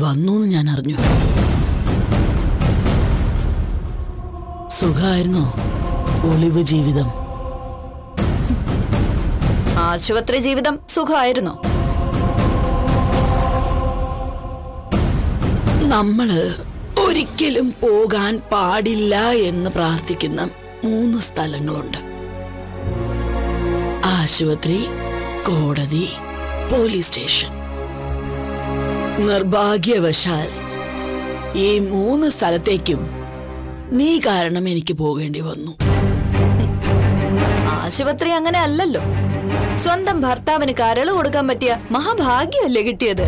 വന്നു എന്ന് ഞാൻ അറിഞ്ഞു സുഖമായിരുന്നോ ഒളിവ് ജീവിതം ആശുപത്രി ജീവിതം സുഖമായിരുന്നോ നമ്മള് ഒരിക്കലും പോകാൻ പാടില്ല എന്ന് പ്രാർത്ഥിക്കുന്ന മൂന്ന് സ്ഥലങ്ങളുണ്ട് ആശുപത്രി കോടതി പോലീസ് സ്റ്റേഷൻ നിർഭാഗ്യവശാൽ ഈ മൂന്ന് സ്ഥലത്തേക്കും നീ കാരണം എനിക്ക് പോകേണ്ടി വന്നു ആശുപത്രി അങ്ങനെ അല്ലല്ലോ സ്വന്തം ഭർത്താവിന് കരള് കൊടുക്കാൻ പറ്റിയ മഹാഭാഗ്യമല്ലേ കിട്ടിയത്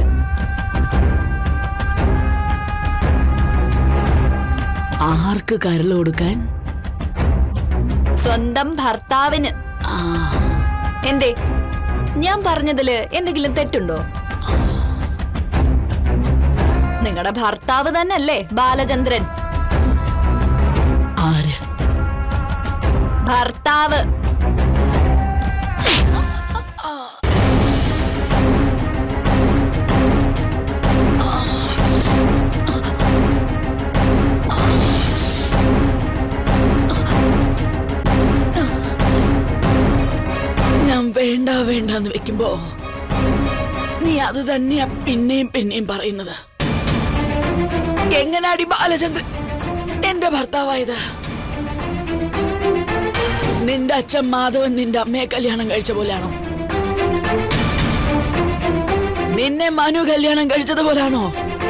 ആർക്ക് കരൾ കൊടുക്കാൻ സ്വന്തം ഭർത്താവിന് ആ എന്തേ ഞാൻ പറഞ്ഞതില് എന്തെങ്കിലും തെറ്റുണ്ടോ നിങ്ങളുടെ ഭർത്താവ് തന്നെയല്ലേ ബാലചന്ദ്രൻ ആര് ഭർത്താവ് ഞാൻ വേണ്ട വേണ്ടെന്ന് വെക്കുമ്പോ നീ അത് തന്നെയാ പിന്നെയും പിന്നെയും പറയുന്നത് എങ്ങനാടി ബാലചന്ദ്രൻ എന്റെ ഭർത്താവായത് നിന്റെ അച്ഛൻ മാധവൻ നിന്റെ അമ്മയെ കല്യാണം കഴിച്ച പോലെയാണോ നിന്നെ മനു കല്യാണം കഴിച്ചതുപോലാണോ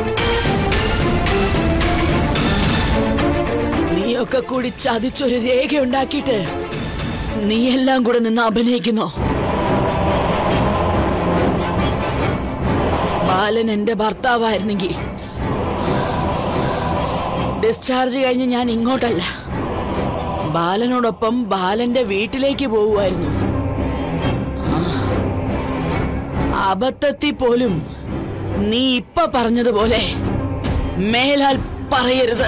നീയൊക്കെ കൂടി ചതിച്ചൊരു രേഖ ഉണ്ടാക്കിയിട്ട് നീ എല്ലാം കൂടെ നിന്ന് അഭിനയിക്കുന്നോ ബാലൻ എന്റെ ഭർത്താവായിരുന്നെങ്കിൽ ഡിസ്ചാർജ് കഴിഞ്ഞ് ഞാൻ ഇങ്ങോട്ടല്ല ബാലനോടൊപ്പം ബാലന്റെ വീട്ടിലേക്ക് പോവുമായിരുന്നു ആ. അബദ്ധത്തിൽ പോലും നീ ഇപ്പൊ പറഞ്ഞതുപോലെ മേലാൽ പറയരുത്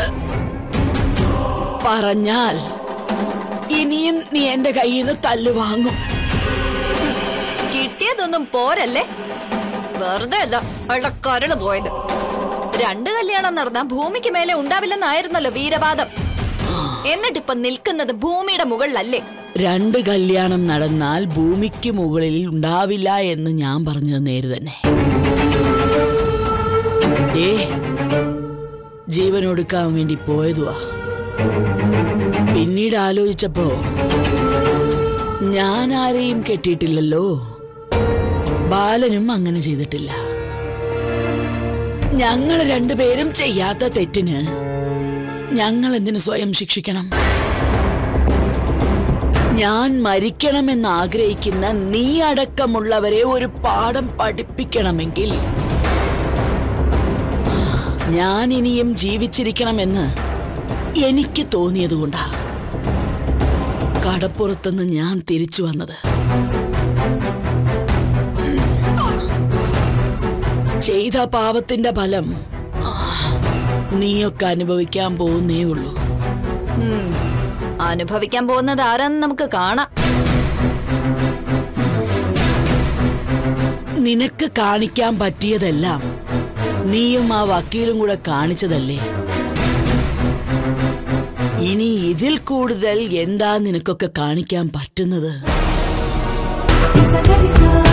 പറഞ്ഞാൽ ഇനിയും നീ എന്റെ കയ്യിൽ നിന്ന് തല്ല് വാങ്ങും കിട്ടിയതൊന്നും പോരല്ലേ വെറുതെ അല്ല അവളുടെ കരള് പോയത് രണ്ട് കല്യാണം നടന്ന ഭൂമിക്ക് മേലെ ഉണ്ടാവില്ലെന്നായിരുന്നല്ലോ വീരവാദം എന്നിട്ടിപ്പൊ നിൽക്കുന്നത് ഭൂമിയുടെ മുകളിലല്ലേ രണ്ട് കല്യാണം നടന്നാൽ ഭൂമിക്ക് മുകളിൽ ഉണ്ടാവില്ല എന്ന് ഞാൻ പറഞ്ഞത് നേര് തന്നെ ഏ ജീവനൊടുക്കാൻ വേണ്ടി പോയതുവാ പിന്നീട് ആലോചിച്ചപ്പോ ഞാൻ ആരെയും കെട്ടിയിട്ടില്ലല്ലോ ബാലനും അങ്ങനെ ചെയ്തിട്ടില്ല ഞങ്ങൾ രണ്ടുപേരും ചെയ്യാത്ത തെറ്റിന് ഞങ്ങൾ എന്തിനു സ്വയം ശിക്ഷിക്കണം ഞാൻ മരിക്കണമെന്ന് ആഗ്രഹിക്കുന്ന നീ അടക്കമുള്ളവരെ ഒരു പാഠം പഠിപ്പിക്കണമെങ്കിൽ ഞാൻ ഇനിയും ജീവിച്ചിരിക്കണമെന്ന് എനിക്ക് തോന്നിയതുകൊണ്ടാ കടപ്പുറത്തുനിന്ന് ഞാൻ തിരിച്ചു വന്നത് ചെയ്ത പാപത്തിന്റെ ഫലം ആ, നീയൊക്കെ അനുഭവിക്കാൻ പോകുന്നേ ഉള്ളൂ ഉം. അനുഭവിക്കാൻ പോകുന്നത് ആരാന്ന് നമുക്ക് കാണാം നിനക്ക് കാണിക്കാൻ പറ്റിയതെല്ലാം നീയും ആ വക്കീലും കൂടെ കാണിച്ചതല്ലേ ഇനി ഇതിൽ കൂടുതൽ എന്താ നിനക്കൊക്കെ കാണിക്കാൻ പറ്റുന്നത് Isa, Isa.